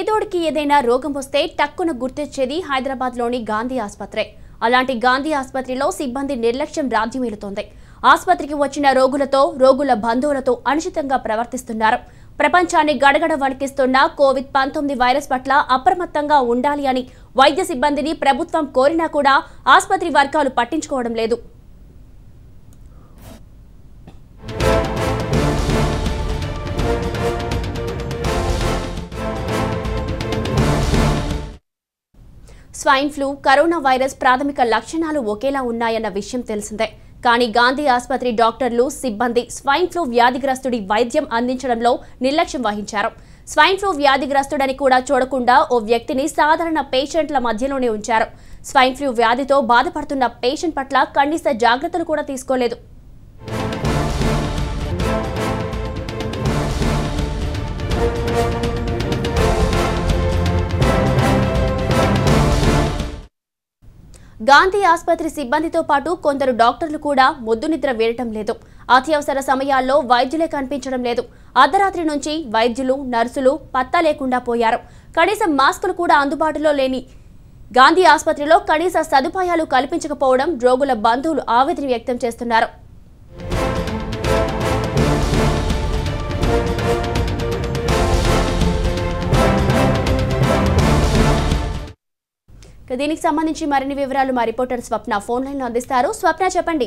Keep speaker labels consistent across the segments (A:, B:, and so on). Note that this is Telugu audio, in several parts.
A: పేదోడికి ఏదైనా రోగం వస్తే టక్కున గుర్తొచ్చేది హైదరాబాద్లోని గాంధీ ఆసుపత్రే అలాంటి గాంధీ ఆసుపత్రిలో సిబ్బంది నిర్లక్ష్యం రాజ్యమేలుతోంది ఆసుపత్రికి వచ్చిన రోగులతో రోగుల బంధువులతో అనుచితంగా ప్రవర్తిస్తున్నారు ప్రపంచాన్ని గడగడ వణికిస్తున్న కోవిడ్ పంతొమ్మిది వైరస్ పట్ల అప్రమత్తంగా ఉండాలి అని వైద్య సిబ్బందిని ప్రభుత్వం కోరినా కూడా ఆసుపత్రి వర్గాలు పట్టించుకోవడం లేదు స్వైన్ ఫ్లూ కరోనా వైరస్ ప్రాథమిక లక్షణాలు ఒకేలా ఉన్నాయన్న విషయం తెలిసిందే కానీ గాంధీ ఆసుపత్రి డాక్టర్లు సిబ్బంది స్వైన్ ఫ్లూ వ్యాధిగ్రస్తుడి వైద్యం అందించడంలో నిర్లక్ష్యం వహించారు స్వైన్ ఫ్లూ వ్యాధిగ్రస్తుడని కూడా చూడకుండా ఓ వ్యక్తిని సాధారణ పేషెంట్ల మధ్యలోనే ఉంచారు స్వైన్ ఫ్లూ వ్యాధితో బాధపడుతున్న పేషెంట్ పట్ల కనీస జాగ్రత్తలు కూడా తీసుకోలేదు గాంధీ ఆసుపత్రి సిబ్బందితో పాటు కొందరు డాక్టర్లు కూడా మొద్దు నిద్ర వేయటం లేదు అత్యవసర సమయాల్లో వైద్యులే కనిపించడం లేదు అర్ధరాత్రి నుంచి వైద్యులు నర్సులు పత్తా లేకుండా పోయారు కనీసం మాస్కులు కూడా అందుబాటులో లేని గాంధీ ఆసుపత్రిలో కనీస సదుపాయాలు కల్పించకపోవడం రోగుల బంధువులు ఆవేదన వ్యక్తం చేస్తున్నారు ఇక దీనికి సంబంధించి మరిన్ని వివరాలు మా రిపోర్టర్ స్వప్న ఫోన్ లైన్ లో అందిస్తారు స్వప్న చెప్పండి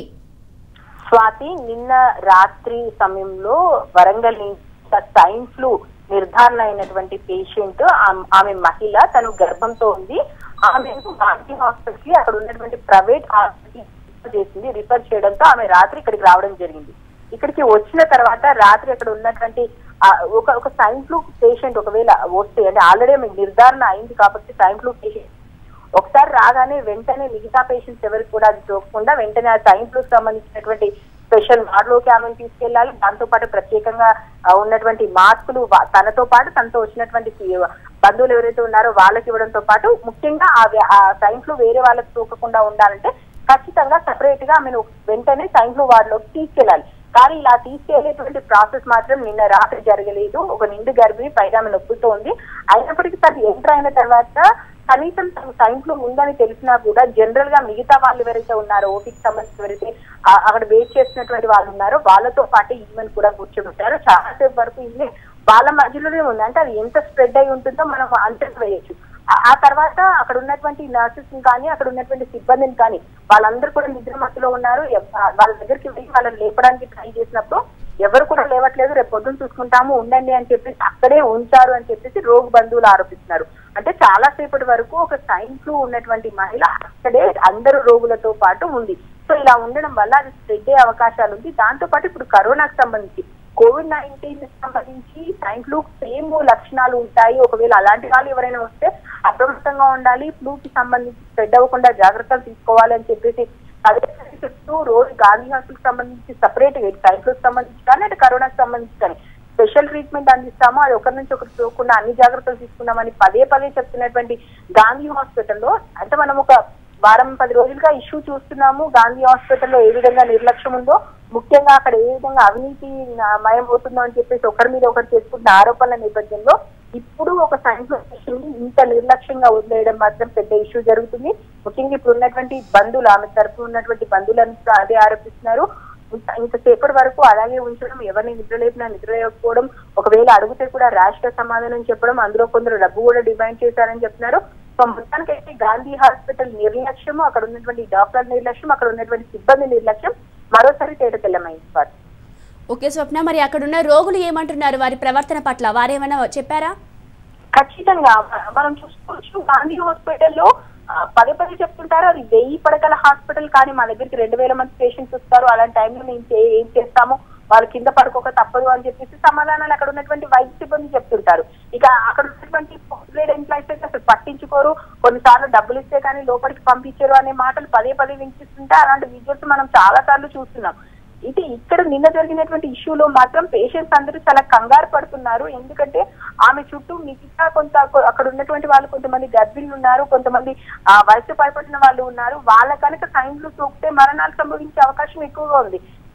B: స్వాతి నిన్న రాత్రి సమయంలో వరంగల్ నుంచి స్వైన్ ఫ్లూ నిర్ధారణ అయినటువంటి పేషెంట్ ఆమె మహిళ తను గర్భంతో ఉంది ఆమెను గాంధీ హాస్పిటల్ కి అక్కడ ఉన్నటువంటి ప్రైవేట్ హాస్పిటల్ చేసింది రిఫర్ చేయడంతో ఆమె రాత్రి ఇక్కడికి రావడం జరిగింది ఇక్కడికి వచ్చిన తర్వాత రాత్రి అక్కడ ఉన్నటువంటి ఆ, ఒక ఒక సైన్ ఫ్లూ పేషెంట్ ఒకవేళ వస్తే అంటే ఆల్రెడీ ఆమెకు నిర్ధారణ అయింది కాబట్టి సైన్ ఫ్లూ పేషెంట్ ఒకసారి రాగానే వెంటనే మిగతా పేషెంట్స్ ఎవరికి కూడా అది చూడకుండా వెంటనే ఆ టైం ఫ్లూ సంబంధించినటువంటి స్పెషల్ వార్డులోకి ఆమెను తీసుకెళ్లాలి దాంతో పాటు ప్రత్యేకంగా ఆ, ఉన్నటువంటి మాస్కులు వా- తనతో పాటు తనతో వచ్చినటువంటి సి- బంధువులు ఎవరైతే ఉన్నారో వాళ్ళకి ఇవ్వడంతో పాటు ముఖ్యంగా ఆ వ్య- ఆ టైం ఫ్లూ వేరే వాళ్ళకి సోకకుండా ఉండాలంటే ఖచ్చితంగా సెపరేట్ గా ఆమెను వెంటనే టైం ఫ్లూ వార్డులోకి తీసుకెళ్లాలి కానీ ఇలా తీసుకెళ్లేటువంటి ప్రాసెస్ మాత్రం నిన్న రాత్రి జరగలేదు ఒక నిండు గర్భిణి పైగా ఆమె నొప్పుతో ఉంది అయినప్పటికీ తను ఎంటర్ అయిన తర్వాత కనీసం తన టైం ఫ్లూ ఉందని తెలిసినా కూడా జనరల్ గా మిగతా వాళ్ళు ఎవరైతే ఉన్నారో ఓపిక సంబంధించి ఎవరైతే ఆ- అక్కడ వెయిట్ చేసినటువంటి వాళ్ళు ఉన్నారో వాళ్ళతో పాటు ఈమెను కూడా కూర్చోబెట్టారు చాలాసేపు వరకు ఈమె వాళ్ళ మధ్యలోనే ఉంది అంటే అది ఎంత స్ప్రెడ్ అయి ఉంటుందో మనం అంచనా వేయచ్చు ఆ- ఆ తర్వాత అక్కడ ఉన్నటువంటి నర్సెస్ కానీ అక్కడ ఉన్నటువంటి సిబ్బందిని కానీ వాళ్ళందరూ కూడా నిద్ర మత్తులో ఉన్నారు ఎవ్- వాళ్ళ దగ్గరికి వెళ్ళి వాళ్ళని లేపడానికి ట్రై చేసినప్పుడు ఎవరు కూడా లేవట్లేదు రేపు పొద్దున్న చూసుకుంటాము ఉండండి అని చెప్పేసి అక్కడే ఉంచారు అని చెప్పేసి రోగు బంధువులు ఆరోపిస్తున్నారు అంటే చాలా సేపటి వరకు ఒక సైన్ ఫ్లూ ఉన్నటువంటి మహిళ అక్కడే అందరు రోగులతో పాటు ఉంది సో ఇలా ఉండడం వల్ల అది స్ప్రెడ్ అయ్యే అవకాశాలు ఉంది దాంతో పాటు ఇప్పుడు కరోనాకు సంబంధించి కోవిడ్ నైన్టీన్ సంబంధించి సైన్ ఫ్లూ సేమ్ లక్షణాలు ఉంటాయి ఒకవేళ అలాంటి వాళ్ళు ఎవరైనా వస్తే అప్రమత్తంగా ఉండాలి ఫ్లూ కి సంబంధించి స్ప్రెడ్ అవ్వకుండా జాగ్రత్తలు తీసుకోవాలి అని చెప్పేసి అదే చెప్తూ రోజు గాంధీ హాస్పిటల్ సంబంధించి సపరేట్ సైన్ ఫ్లూ సంబంధించి కానీ అంటే కరోనాకి సంబంధించి కానీ స్పెషల్ ట్రీట్మెంట్ అందిస్తాము అది ఒకరి నుంచి ఒకరు చూడకుండా అన్ని జాగ్రత్తలు తీసుకున్నామని పదే పదే చెప్తున్నటువంటి గాంధీ హాస్పిటల్లో అంటే మనం ఒక వారం పది రోజులుగా ఇష్యూ చూస్తున్నాము గాంధీ హాస్పిటల్లో ఏ విధంగా నిర్లక్ష్యం ఉందో ముఖ్యంగా అక్కడ ఏ విధంగా అవినీతి ఆ, మయం అవుతుందో అని చెప్పేసి ఒకరి మీద ఒకరు చేసుకుంటున్న ఆరోపణల నేపథ్యంలో ఇప్పుడు ఒక సైన్స్ ని ఇంత నిర్లక్ష్యంగా వదిలేయడం మాత్రం పెద్ద ఇష్యూ జరుగుతుంది ముఖ్యంగా ఇప్పుడు ఉన్నటువంటి బంధువులు ఆమె తరఫున ఉన్నటువంటి బంధువులను కూడా అదే ఆరోపిస్తున్నారు ఇంత ఇంతసేపటి వరకు అలాగే ఉంచడం ఎవరిని నిద్రలేపినా నిద్రలేకపోవడం ఒకవేళ అడిగితే కూడా ర్యాష్ గా సమాధానం చెప్పడం అందులో కొందరు డబ్బు కూడా డిమాండ్ చేశారని చెప్తున్నారు సో మొత్తానికైతే గాంధీ హాస్పిటల్ నిర్లక్ష్యం అక్కడ ఉన్నటువంటి డాక్టర్ నిర్లక్ష్యం అక్కడ ఉన్నటువంటి సిబ్బంది నిర్లక్ష్యం మరోసారి తేటతెల్లమైంది సార్
A: ఓకే స్వప్న మరి అక్కడున్న రోగులు ఏమంటున్నారు వారి ప్రవర్తన పట్ల వారేమైనా చెప్పారా
B: ఖచ్చితంగా మ- మనం చూసుకోవచ్చు గాంధీ హాస్పిటల్లో ఆ, పదే పదే చెప్తుంటారు అది వెయ్యి పడకల హాస్పిటల్ కానీ మా దగ్గరికి రెండు వేల మంది పేషెంట్స్ వస్తారు అలాంటి టైంలో మేము చే- ఏం చేస్తాము వాళ్ళు కింద పడుకోక తప్పదు అని చెప్పేసి సమాధానాలు అక్కడ ఉన్నటువంటి వైద్య సిబ్బంది చెప్తుంటారు ఇక అక్కడ ఉన్నటువంటి పోస్ట్ గ్రేడ్ ఎంప్లాయీస్ అయితే అసలు పట్టించుకోరు కొన్నిసార్లు డబ్బులు ఇస్తే కానీ లోపలికి పంపించరు అనే మాటలు పదే పదే వినిపిస్తుంటే అలాంటి విజువల్స్ మనం చాలా సార్లు చూస్తున్నాం ఇది ఇక్కడ నిన్న జరిగినటువంటి ఇష్యూలో మాత్రం పేషెంట్స్ అందరూ చాలా కంగారు పడుతున్నారు ఎందుకంటే ఆమె చుట్టూ మిగతా కొంత అక్కడ ఉన్నటువంటి వాళ్ళు కొంతమంది గర్భిణులు ఉన్నారు కొంతమంది ఆ, వయసు పైపడిన వాళ్ళు ఉన్నారు వాళ్ళ కనుక టైంలో సోకితే మరణాలు సంభవించే అవకాశం ఎక్కువగా ఉంది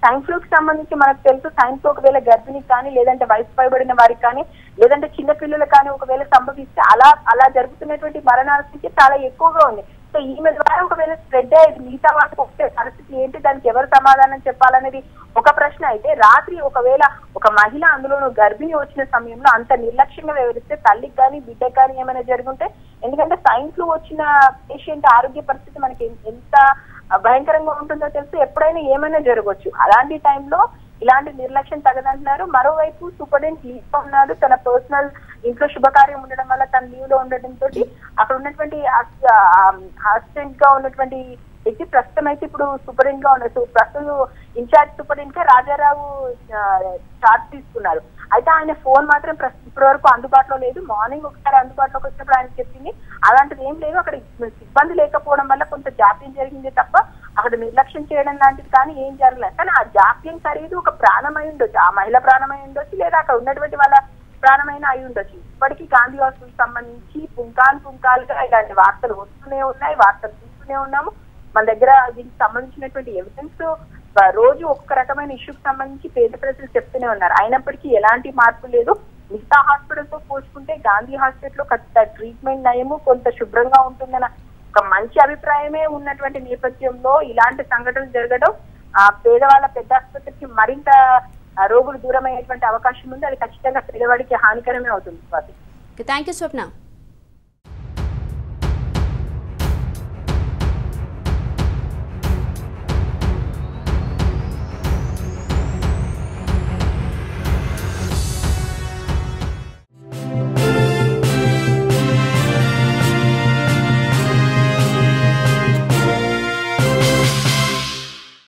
B: సైన్ ఫ్లూ కి సంబంధించి మనకు తెలుసు సైన్ ఫ్లూ ఒకవేళ గర్భిణికి కానీ లేదంటే వయసు పైబడిన వారికి కానీ లేదంటే చిన్న పిల్లలకు కానీ ఒకవేళ సంభవిస్తే అలా అలా జరుగుతున్నటువంటి మరణాల సంఖ్య చాలా ఎక్కువగా ఉంది సో ఈమె ద్వారా ఒకవేళ స్ప్రెడ్ అయ్యేది మిగతా వాళ్ళకి వస్తే పరిస్థితి ఏంటి దానికి ఎవరు సమాధానం చెప్పాలనేది ఒక ప్రశ్న అయితే రాత్రి ఒకవేళ ఒక మహిళ అందులోనూ గర్భిణి వచ్చిన సమయంలో అంత నిర్లక్ష్యంగా వివరిస్తే తల్లికి కానీ బిడ్డకి కానీ ఏమైనా జరుగుంటే ఎందుకంటే సైన్ ఫ్లూ వచ్చిన పేషెంట్ ఆరోగ్య పరిస్థితి మనకి ఎన్- ఎంత భయంకరంగా ఉంటుందో తెలుసు ఎప్పుడైనా ఏమైనా జరగవచ్చు అలాంటి టైంలో ఇలాంటి నిర్లక్ష్యం తగదంటున్నారు మరోవైపు సూపరింటెండెంట్ లీవ్ లో ఉన్నారు తన పర్సనల్ ఇంట్లో శుభకార్యం ఉండడం వల్ల తన లీవ్ లో ఉండడం తోటి అక్కడ ఉన్నటువంటి అసిస్టెంట్ గా ఉన్నటువంటి వ్యక్తి ప్రస్తుతం అయితే ఇప్పుడు సూపరింటెండెంట్ గా ఉన్నారు సో ప్రస్తుతం ఇన్ఛార్జ్ సూపరింటెండెంట్ గా రాజారావు చార్జ్ తీసుకున్నారు అయితే ఆయన ఫోన్ మాత్రం ప్రస్తుతం ఇప్పటి వరకు అందుబాటులో లేదు మార్నింగ్ ఒకసారి అందుబాటులోకి వచ్చినప్పుడు ఆయన చెప్పింది అలాంటిది ఏం లేదు అక్కడ సిబ్బంది లేకపోవడం వల్ల కొంత జాప్యం జరిగింది తప్ప అక్కడ నిర్లక్ష్యం చేయడం లాంటిది కానీ ఏం జరగలేదు కానీ ఆ జాప్యం ఖరీదు ఒక ప్రాణమై ఉండొచ్చు ఆ మహిళ ప్రాణమై ఉండొచ్చు లేదా అక్కడ ఉన్నటువంటి వాళ్ళ ప్రాణమైన అయి ఉండొచ్చు ఇప్పటికీ గాంధీ హాస్పిటల్ సంబంధించి పుంకాలు పుంకాలుగా ఇలాంటి వార్తలు వస్తూనే ఉన్నాయి వార్తలు చూస్తూనే ఉన్నాము మన దగ్గర దీనికి సంబంధించినటువంటి ఎవిడెన్స్ రోజు ఒక్కొక్క రకమైన ఇష్యూకి సంబంధించి పేద ప్రజలు చెప్తూనే ఉన్నారు అయినప్పటికీ ఎలాంటి మార్పు లేదు మిగతా హాస్పిటల్ తో పోల్చుకుంటే గాంధీ హాస్పిటల్ కొంత ట్రీట్మెంట్ నయము కొంత శుభ్రంగా ఉంటుందన్న ఒక మంచి అభిప్రాయమే ఉన్నటువంటి నేపథ్యంలో ఇలాంటి సంఘటనలు జరగడం ఆ పేదవాళ్ళ పెద్ద ఆసుపత్రికి మరింత ఆ, రోగులు దూరమయ్యేటువంటి అవకాశం ఉంది అది ఖచ్చితంగా పేదవాడికి హానికరమే అవుతుంది స్వాతి
A: థ్యాంక్ యూ స్వప్న